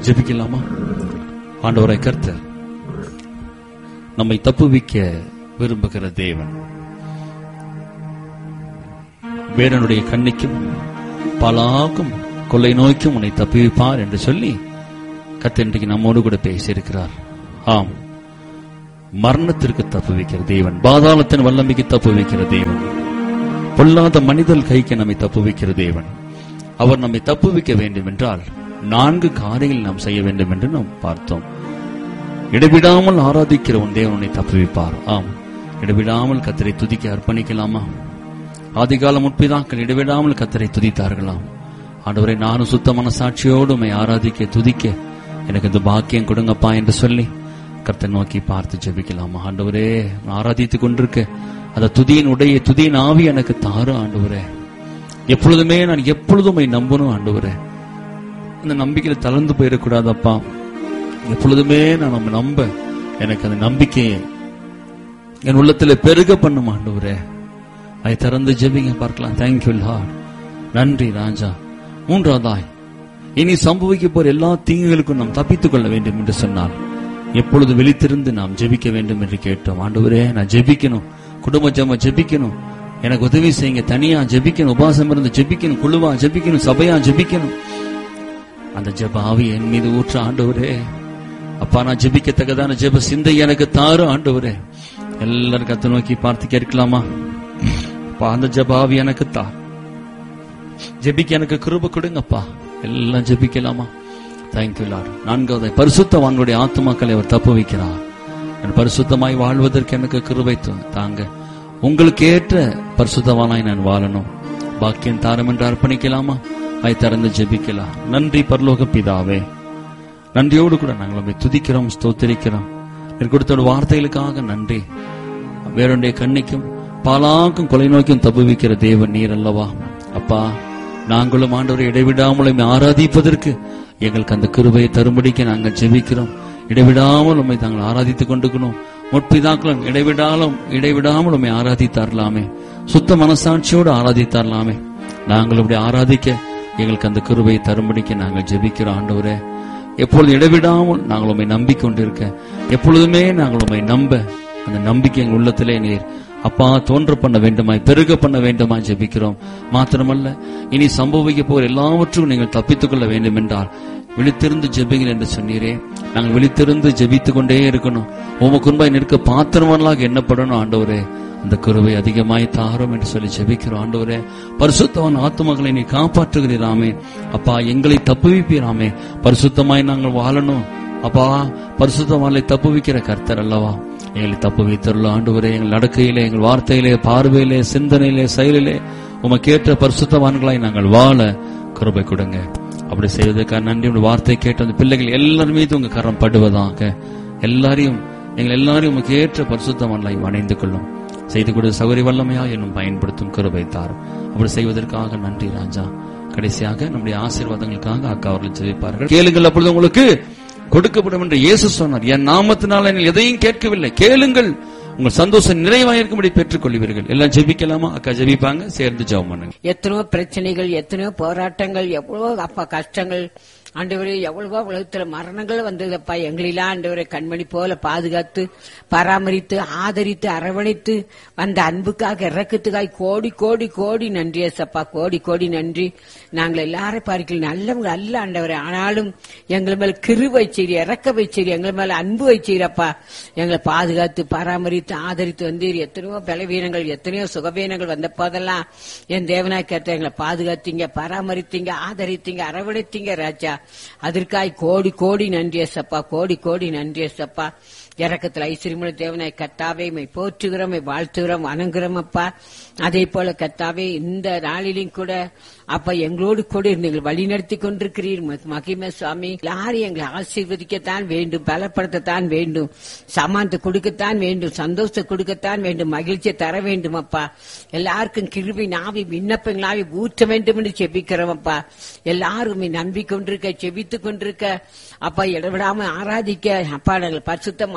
ஜெபிக்கலாமா ஆண்டவரை கர்த்தர் நம்மை தப்புவிக்க விரும்புகிற தேவன் வேடனுடைய கண்ணிக்கும் பலாக்கும் கொள்ளை நோய்க்கும் உன்னை தப்புவிப்பார் என்று சொல்லி கர்த்தர் இன்றைக்கு நம்மோடு கூட பேசியிருக்கிறார் ஆம் மரணத்திற்கு தப்புவிக்கிற தேவன் பாதாளத்தின் வல்லமைக்கு தப்புவிக்கிற தேவன் பொல்லாத மனிதல் கைக்கு நம்மை தப்புவிக்கிற தேவன் அவர் நம்மை தப்புவிக்க வேண்டும் என்றால் நான்கு காரியங்கள் நாம் செய்ய வேண்டும் என்று நாம் பார்த்தோம் இடைவிடாமல் ஆராதிக்கிற உன் தேவன் உன்னை தப்புவிப்பார் ஆம் இடைவிடாமல் கத்தரை துதிக்க அர்ப்பணிக்கலாமா ஆதிகால முற்பிதாக்கள் இடைவிடாமல் கத்தரை துதித்தார்களாம் ஆண்டவரை நானும் சுத்த மனசாட்சியோடு உம்மை ஆராதிக்க துதிக்க எனக்கு இந்த பாக்கியம் கொடுங்கப்பா என்று சொல்லி கர்த்தரை நோக்கி பார்த்து ஜெபிக்கலாமா ஆண்டவரே நான் ஆராதித்துக் கொண்டிருக்க அந்த துதியின் உடைய துதியின் ஆவி எனக்கு தாரு ஆண்டவரே எப்பொழுதுமே நான் எப்பொழுதும் உம்மை நம்பணும் ஆண்டவரே அந்த நம்பிக்கையில தளர்ந்து போயிடக்கூடாதப்பா எப்பொழுதுமே நான் நம்ம நம்ப எனக்கு அந்த நம்பிக்கையை என் உள்ளத்துல பெருக பண்ணும் ஆண்டவரே அதை திறந்து ஜெபிங்க பார்க்கலாம் தேங்க்யூ லார்ட் நன்றி ராஜா மூன்றாவதாய் இனி சம்பவிக்க போற எல்லா தீங்குகளுக்கும் நாம் தப்பித்துக் கொள்ள வேண்டும் என்று சொன்னால் எப்பொழுது விழித்திருந்து நாம் ஜெபிக்க வேண்டும் என்று கேட்டோம் ஆண்டவரே நான் ஜெபிக்கணும் குடும்ப ஜெபம் ஜெபிக்கணும் எனக்கு உதவி செய்யுங்க தனியா ஜெபிக்கணும் உபாசம் இருந்து ஜெபிக்கணும் குழுவா ஜெபிக்கணும் சபையா ஜெபிக்கணும் அந்த ஜெப ஆவி என் மீது ஊற்ற ஆண்டவரே அப்பா நான் ஜெபிக்கத்தக்கதான ஜெப சிந்தை எனக்கு தாரு ஆண்டவரே எல்லாரும் கத்த நோக்கி பார்த்து கேட்கலாமா அப்பா அந்த ஜெப ஆவி எனக்கு தா ஜெபிக்க எனக்கு கிருப கொடுங்கப்பா எல்லாம் ஜெபிக்கலாமா தேங்க்யூ லார்ட் நான்காவது பரிசுத்தவான்களுடைய ஆத்மாக்களை அவர் தப்பு வைக்கிறார் நான் பரிசுத்தமாய் வாழ்வதற்கு எனக்கு கிருபை து- தாங்க உங்களுக்கு ஏற்ற பரிசுத்தவானாய் நான் வாழணும் பாக்கியம் தாரம் என்று அர்ப்பணிக்கலாமா அதை திறந்து ஜெபிக்கலாம் நன்றி பரலோக பிதாவே நன்றியோடு கூட நாங்கள் உம்மை துதிக்கிறோம் ஸ்தோத்திரிக்கிறோம் நீர் கொடுத்த ஒரு வார்த்தைகளுக்காக நன்றி வேறொன்றைய கண்ணிக்கும் பாலாக்கும் கொலை நோக்கியும் தப்புவிக்கிற தேவன் நீர் அல்லவா அப்பா நாங்களும் ஆண்டவரை இடைவிடாமல் உம்மை ஆராதிப்பதற்கு எங்களுக்கு அந்த கிருபையை தரும்படிக்கு நாங்கள் ஜெபிக்கிறோம் இடைவிடாமல் உம்மை நாங்கள் ஆராதித்துக் கொண்டிருக்கணும் முற்பிதாக்களும் இடைவிடாலும் இடைவிடாமல் உம்மை ஆராதித்தாரலாமே சுத்த மனசாட்சியோடு ஆராதித்தாரலாமே நாங்கள் இப்படி ஆராதிக்க எங்களுக்கு அந்த கிருபையை தரும்படிக்கு நாங்கள் ஜெபிக்கிறோம் ஆண்டவரே எப்பொழுது இடைவிடாமல் நாங்கள் உண்மை நம்பிக்கொண்டிருக்க எப்பொழுதுமே நாங்கள் உண்மை நம்ப அந்த நம்பிக்கை எங்கள் உள்ளத்திலே நீர் அப்பா தோன்ற பண்ண வேண்டுமாய் பெருக பண்ண வேண்டுமாய் ஜெபிக்கிறோம் மாத்திரமல்ல இனி சம்பவிக்க போகிற எல்லாவற்றும் நீங்கள் தப்பித்துக் கொள்ள வேண்டும் என்றால் விழித்திருந்து ஜெபிங்கள் என்று சொன்னீரே நாங்கள் விழித்திருந்து ஜெபித்துக் கொண்டே இருக்கணும் உமக்கு முன்பாய் நிற்க பாத்திரமல்லாக எண்ணப்படணும் ஆண்டவரே அந்த குருவை அதிகமாய் தாரும் என்று சொல்லி ஜெபிக்கிறோம் ஆண்டவரே பரிசுத்தவன் ஆத்துமகளை நீ காப்பாற்றுகிறீராமே அப்பா எங்களை தப்புவிப்பீராமே பரிசுத்தமாய் நாங்கள் வாழணும் அப்பா பரிசுத்தவான்களை தப்புவிக்கிற கர்த்தர் அல்லவா எங்களை தப்பு வைத்துள்ள ஆண்டவரே எங்கள் நடக்கையிலே எங்கள் வார்த்தையிலே பார்வையிலே சிந்தனையிலே செயலிலே உமக்கேற்ற பரிசுத்தவான்களாய் நாங்கள் வாழ கிருபை கொடுங்க அப்படி செய்வதற்காக நன்றி உடைய வார்த்தை கேட்ட அந்த பிள்ளைகள் எல்லார் மீது உங்க கரம் படுவதாக எல்லாரையும் எங்கள் எல்லாரையும் உமக்கு ஏற்ற பரிசுத்தவான்களாய் வணைந்து கொள்ளும் செய்து கொடுத்த சௌகரிய வல்லமையா என்னும் பயன்படுத்தும் கிருபை தாரும் அப்படி செய்வதற்காக நன்றி ராஜா கடைசியாக நம்முடைய ஆசீர்வாதங்களுக்காக அக்கா அவர்கள் ஜெபிப்பார்கள் கேளுங்கள் அப்பொழுது உங்களுக்கு கொடுக்கப்படும் என்று இயேசு சொன்னார் என் நாமத்தினால் நீங்கள் எதையும் கேட்கவில்லை கேளுங்கள் உங்கள் சந்தோஷம் நிறைவாயிருக்கும்படி பெற்றுக் கொள்வீர்கள் எல்லாம் ஜெபிக்கலாமா அக்கா ஜெபிப்பாங்க சேர்ந்து ஜெபம் பண்ணுங்க எத்தனையோ பிரச்சனைகள் எத்தனையோ போராட்டங்கள் எவ்வளவோ அப்பா கஷ்டங்கள் ஆண்டவரே எவ்வளவோ உலகத்துல மரணங்கள் வந்ததப்பா எங்களெல்லாம் ஆண்டவரை கண்மணி போல பாதுகாத்து பராமரித்து ஆதரித்து அரவணைத்து வந்த அன்புக்காக இறக்கத்துக்காய் கோடி கோடி கோடி நன்றி ஏசப்பா கோடி கோடி நன்றி நாங்கள் எல்லாரும் பார்க்கல நல்லவங்க அல்ல ஆண்டவரே ஆனாலும் எங்கள் மேல கிரு வைச்சீர் இறக்க வைச்சீர் எங்கள் மேல அன்பு வைச்சீரப்பா எங்களை பாதுகாத்து பராமரித்து ஆதரித்து வந்தீர் எத்தனையோ பலவீனங்கள் எத்தனையோ சுகவீனங்கள் வந்த போதெல்லாம் என் தேவனாய் கேட்ட எங்களை பாதுகாத்தீங்க பராமரித்தீங்க ஆதரித்தீங்க அரவணைத்தீங்க ராஜா அதற்காய் கோடி கோடி நன்றி ஏசப்பா கோடி கோடி நன்றி ஏசப்பா இறக்கத்தில் ஐஸ்வரியமுள்ள தேவனாய் கத்தாவே மை போற்றுகிறோம் மை வாழ்த்துகிறோம் வணங்குகிறோம் அப்பா அதே போல கத்தாவே இந்த நாளிலும் கூட அப்பா எங்களோடு கூட இருந்து எங்களை வழி நடத்தி கொண்டிருக்கிறீர் ம- மகிமை சுவாமி எல்லாரும் எங்களை ஆசீர்வதிக்கத்தான் வேண்டும் பலப்படுத்தத்தான் வேண்டும் சமானத்தை கொடுக்கத்தான் வேண்டும் சந்தோஷத்தை கொடுக்கத்தான் வேண்டும் மகிழ்ச்சியை தர வேண்டும் அப்பா எல்லாருக்கும் கிருபி நாவி விண்ணப்பங்களாவி ஊற்ற வேண்டும் என்று செபிக்கிறோம் அப்பா எல்லாரும் நம்பிக்கொண்டிருக்க செபித்துக் கொண்டிருக்க அப்பா இடவிடாம ஆராதிக்க அப்பா நாங்கள் பரிசுத்தம்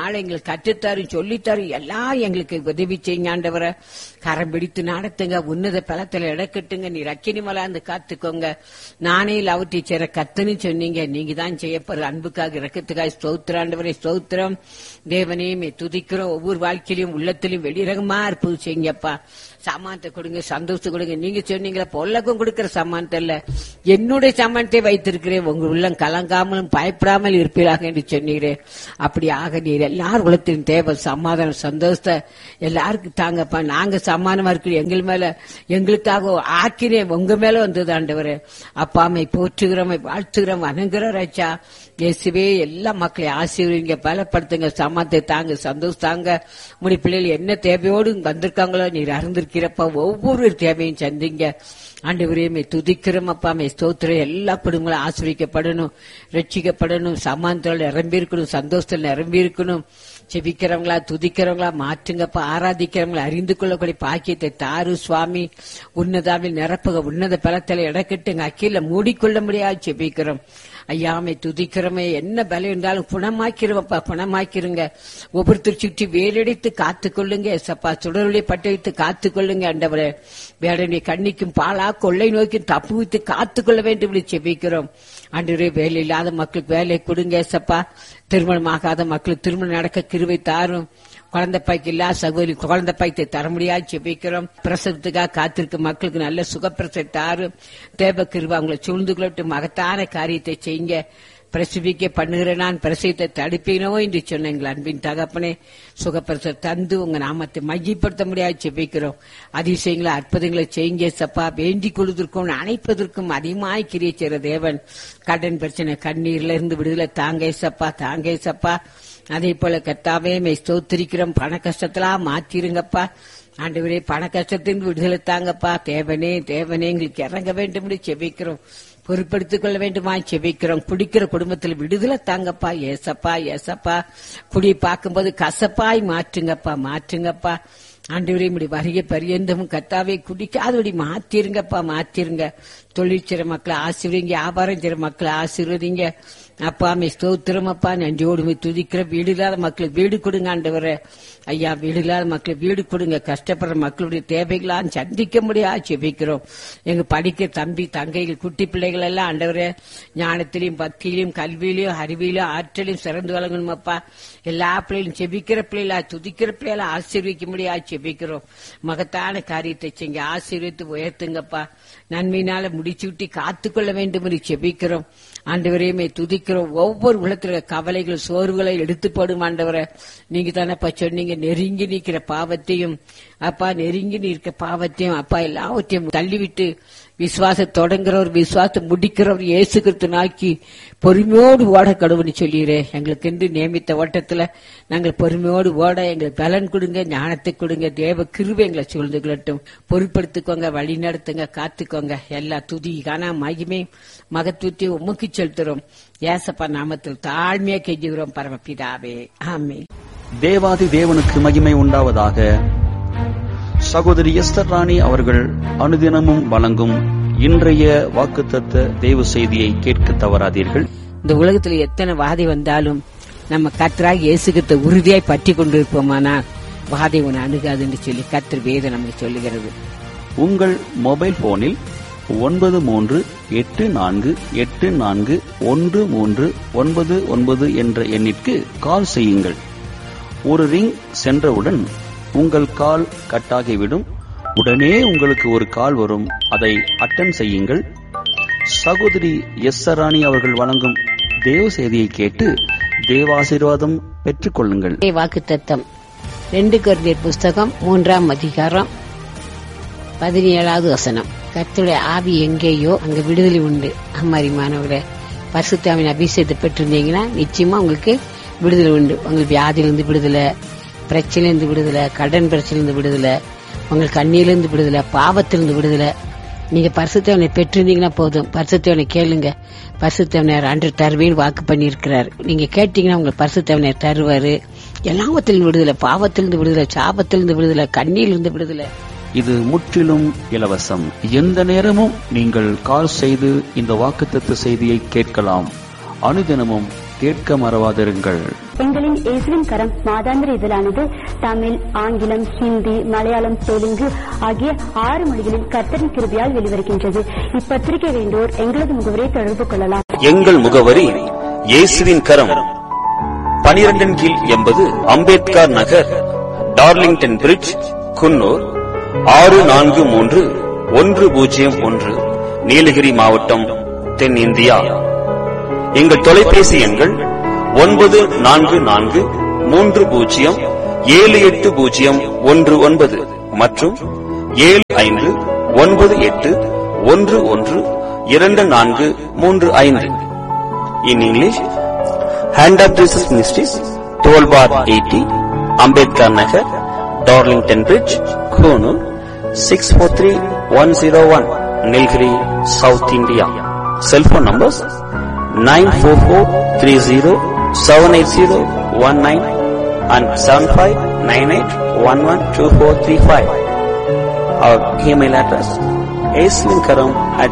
வாழ எங்களுக்கு கற்றுத்தாரும் சொல்லித்தாரும் எல்லாம் எங்களுக்கு உதவி செய்யுங்க ஆண்டவரை கரம் பிடித்து நடத்துங்க உன்னத பலத்துல இடக்கட்டுங்க நீ ரக்கினி மலாந்து காத்துக்கோங்க நானே லவ் டீச்சரை கத்துன்னு சொன்னீங்க நீங்க தான் செய்யப்படுற அன்புக்காக இறக்கத்துக்காக ஸ்தோத்திரம் ஆண்டவரை ஸ்தோத்திரம் தேவனே மே துதிக்கிறோம் ஒவ்வொரு வாழ்க்கையிலும் உள்ளத்திலும் வெளிரகமா இருப்பது செய்யுங்கப்பா சாமானத்தை கொடுங்க சந்தோஷம் கொடுங்க நீங்க சொன்னீங்களா பொல்லக்கும் கொடுக்கிற சமானத்தை இல்ல என்னுடைய சமானத்தை வைத்திருக்கிறேன் உங்க உள்ளம் கலங்காமலும் பயப்படாமல் இருப்பீராக என்று சொன்னீரே அப்படி ஆக நீர் எல்லார் உலகத்தின் தேவை சமாதானம் சந்தோஷத்தை எல்லாருக்கும் தாங்கப்பா நாங்க சமானமா இருக்கிற எங்கள் மேல எங்களுக்காக ஆக்கினே உங்க மேல வந்தது ஆண்டவரே அப்பாமை போற்றுகிறோமை வாழ்த்துகிறோம் வணங்குறோம் ராஜா இயேசுவே எல்லா மக்களையும் ஆசீர்வதிங்க பலப்படுத்துங்க சமாத்தை தாங்க சந்தோஷம் தாங்க முடி பிள்ளைகள் என்ன தேவையோடு வந்திருக்காங்களோ நீர் அறிந்திருக்கிறப்ப ஒவ்வொரு தேவையும் சந்திங்க ஆண்டவரையுமே துதிக்கிறோம் அப்பாமே ஸ்தோத்திரம் எல்லா குடும்பங்களும் ஆசிரியக்கப்படணும் ரட்சிக்கப்படணும் சமாந்தத்தில் நிரம்பி இருக்கணும் சந்தோஷத்தில் நிரம்பி இருக்கணும் செபிக்கிறவங்களா துதிக்கிறவங்களா மாற்றுங்கப்பா ஆராதிக்கிறவங்களா அறிந்து கொள்ளக்கூடிய பாக்கியத்தை தாரு சுவாமி உன்னதாவில் நிரப்புக உன்னத பலத்தில் இடக்கட்டுங்க அக்கீல மூடிக்கொள்ள முடியாது செபிக்கிறோம் ஐயாமை துதிக்கிறோமே என்ன பலம் இருந்தாலும் குணமாக்கிறவப்பா குணமாக்கிருங்க ஒவ்வொருத்தர் சுற்றி வேலடித்து காத்துக்கொள்ளுங்க சப்பா சுடர்வழி பட்டு வைத்து காத்துக்கொள்ளுங்க அண்டவரே வேடனை கண்ணிக்கும் பாலா கொள்ளை நோக்கி தப்பு வைத்து காத்துக்கொள்ள வேண்டும் என்று செபிக்கிறோம் அன்றைய வேலை இல்லாத மக்களுக்கு வேலை கொடுங்க சப்பா திருமணம் ஆகாத மக்களுக்கு திருமணம் நடக்க கிருவை தாரும் குழந்தை பாய்க்கு இல்லா சகோதரி குழந்தை பாய்த்தை தர முடியாது செபிக்கிறோம் பிரசவத்துக்காக காத்திருக்க மக்களுக்கு நல்ல சுகப்பிரசை தாரு தேவ கிருவா அவங்களை சூழ்ந்து கொள்ளட்டு மகத்தான காரியத்தை செய்யுங்க பிரசவிக்க பண்ணுகிற நான் பிரசவத்தை தடுப்பீனோ என்று சொன்ன எங்கள் அன்பின் தகப்பனே சுகப்பிரச தந்து உங்க நாமத்தை மையப்படுத்த முடியாது செபிக்கிறோம் அதிசயங்களை அற்புதங்களை செய்யுங்க சப்பா வேண்டிக் கொள்வதற்கும் அணைப்பதற்கும் அதிகமாய் கிரியை செய்கிற தேவன் கடன் பிரச்சனை கண்ணீர்ல இருந்து விடுதலை தாங்க சப்பா தாங்க சப்பா அதே போல கத்தாவே மே ஸ்தோத்திரிக்கிறோம் பண கஷ்டத்தெல்லாம் மாத்திருங்கப்பா ஆண்டவரே பண கஷ்டத்தின் விடுதலை தாங்கப்பா தேவனே தேவனே எங்களுக்கு இறங்க வேண்டும் என்று செபிக்கிறோம் பொறுப்படுத்திக் கொள்ள வேண்டுமா செபிக்கிறோம் குடிக்கிற குடும்பத்தில் விடுதலை தாங்கப்பா ஏசப்பா ஏசப்பா குடி பார்க்கும்போது கசப்பாய் மாற்றுங்கப்பா மாற்றுங்கப்பா ஆண்டவரே இப்படி வருகை பரியந்தமும் கத்தாவே குடிக்காதபடி மாத்திருங்கப்பா மாத்திருங்க தொழில் செய்ற மக்களை ஆசீர்வதிங்க வியாபாரம் செய்ற மக்களை ஆசீர்வதிங்க அப்பா மே ஸ்தோத்திரம் அப்பா நன்றியோடு போய் துதிக்கிற வீடு இல்லாத மக்களுக்கு வீடு கொடுங்க ஆண்டவரே ஐயா வீடு இல்லாத மக்களுக்கு வீடு கொடுங்க கஷ்டப்படுற மக்களுடைய தேவைகளாம் சந்திக்க முடியாது செபிக்கிறோம் எங்க படிக்க தம்பி தங்கைகள் குட்டி பிள்ளைகள் எல்லாம் ஆண்டவரே ஞானத்திலையும் பக்தியிலையும் கல்வியிலையும் அறிவியிலும் ஆற்றலையும் சிறந்து வழங்கணும் அப்பா எல்லா பிள்ளைகளும் செபிக்கிற பிள்ளைகளா துதிக்கிற பிள்ளைகளா ஆசீர்விக்க முடியாது செபிக்கிறோம் மகத்தான காரியத்தை செய்ய ஆசீர்வித்து உயர்த்துங்கப்பா நன்மையினால முடிச்சு விட்டு காத்துக்கொள்ள வேண்டும் என்று செபிக்கிறோம் ஆண்டவரையுமே துதிக்கிறோம் ஒவ்வொரு உலகத்துல கவலைகள் சோர்வுகளை எடுத்து போடும் ஆண்டவரை நீங்க தானப்பா சொன்னீங்க நெருங்கி நிற்கிற பாவத்தையும் அப்பா நெருங்கி நிற்கிற பாவத்தையும் அப்பா எல்லாவற்றையும் தள்ளிவிட்டு விசுவாச தொடங்குறவர் விசுவாசத்தை முடிக்கிறவர் இயேசு கிறிஸ்து நாக்கி பொறுமையோடு ஓட கடவுள்னு சொல்லிடுறே எங்களுக்கு என்று நியமித்த ஓட்டத்துல நாங்கள் பொறுமையோடு ஓட எங்களுக்கு பலன் கொடுங்க ஞானத்தை கொடுங்க தேவ கிருவை எங்களை சூழ்ந்து கொள்ளட்டும் பொறுப்படுத்திக்கோங்க வழி நடத்துங்க காத்துக்கோங்க எல்லா துதி காணா மகிமை மகத்துவத்தை உமக்கு செலுத்துறோம் ஏசப்பா நாமத்தில் தாழ்மையா கெஞ்சுகிறோம் பரமபிதாவே ஆமே தேவாதி தேவனுக்கு மகிமை உண்டாவதாக சகோதரி எஸ்தர் ராணி அவர்கள் அனுதினமும் வழங்கும் இன்றைய வாக்குத்தத்த தேவ செய்தியை கேட்க தவறாதீர்கள் இந்த உலகத்துல எத்தனை வாதை வந்தாலும் நம்ம கத்தராக இயேசுகிட்ட உறுதியாய் பற்றி கொண்டிருப்போமானா வாதை உன்னை அணுகாதுன்னு சொல்லி கத்தர் வேதம் நமக்கு சொல்லுகிறது உங்கள் மொபைல் போனில் ஒன்பது மூன்று எட்டு நான்கு எட்டு நான்கு ஒன்று மூன்று ஒன்பது ஒன்பது என்ற எண்ணிற்கு கால் செய்யுங்கள் ஒரு ரிங் சென்றவுடன் உங்கள் கால் கட்டாகிவிடும் உடனே உங்களுக்கு ஒரு கால் வரும் அதை அட்டன் செய்யுங்கள் சகோதரி எஸ் சராணி அவர்கள் வழங்கும் தேவ செய்தியை கேட்டு தேவாசீர்வாதம் பெற்றுக் கொள்ளுங்கள் வாக்கு தத்தம் ரெண்டு கருதியர் புஸ்தகம் மூன்றாம் அதிகாரம் பதினேழாவது வசனம் கர்த்தருடைய ஆவி எங்கேயோ அங்க விடுதலை உண்டு அம்மாரி மாணவர்களே பரிசுத்தாவின் அபிஷேகத்தை பெற்றிருந்தீங்கன்னா நிச்சயமா உங்களுக்கு விடுதலை உண்டு உங்களுக்கு வியாதியிலிருந்து விடுதலை பிரச்சனையிலிருந்து விடுதலை கடன் பிரச்சனையிலிருந்து விடுதலை உங்களுக்கு கண்ணியிலிருந்து விடுதலை பாவத்திலிருந்து விடுதலை நீங்க பரிசுத்தவனை பெற்றிருந்தீங்கன்னா போதும் பரிசுத்தவனை கேளுங்க பரிசுத்தவனர் அன்று தருவேன்னு வாக்கு பண்ணியிருக்கிறார் நீங்க கேட்டீங்கன்னா உங்களுக்கு பரிசுத்தவனர் தருவாரு எல்லாவத்திலிருந்து விடுதலை பாவத்திலிருந்து விடுதலை சாபத்திலிருந்து விடுதலை கண்ணியிலிருந்து விடுதலை இது முற்றிலும் இலவசம் எந்த நேரமும் நீங்கள் கால் செய்து இந்த வாக்குத்தத்த செய்தியை கேட்கலாம் அனுதினமும் கேட்க மறவாதிருங்கள் எங்களின் இயேசுவின் கரம் மாதாந்திர இதழானது தமிழ் ஆங்கிலம் ஹிந்தி மலையாளம் தெலுங்கு ஆகிய ஆறு மொழிகளில் கர்த்தரின் கிருபையால் வெளிவருகின்றது இப்பத்திரிகை வேண்டோர் எங்களது முகவரை தொடர்பு கொள்ளலாம் எங்கள் முகவரி இயேசுவின் கரம் பனிரெண்டின் கீழ் எண்பது அம்பேத்கர் நகர் டார்லிங்டன் பிரிட்ஜ் குன்னூர் ஆறு நான்கு மூன்று ஒன்று பூஜ்ஜியம் ஒன்று நீலகிரி மாவட்டம் தென்னிந்தியா எங்கள் தொலைபேசி எண்கள் ஒன்பது நான்கு நான்கு மூன்று பூஜ்ஜியம் ஏழு எட்டு பூஜ்ஜியம் ஒன்று ஒன்பது மற்றும் ஏழு ஐந்து ஒன்பது எட்டு ஒன்று ஒன்று இரண்டு நான்கு மூன்று ஐந்து in English hand of Jesus ministries twelve bar eighty Ambedkar Nagar Darlington bridge Coonoor six four three one zero one Nilgiri south India cellphone numbers nine four four three zero seven eight zero one nine and seven five nine eight one one two four three five our email address ஏஸ்லின்கரம் at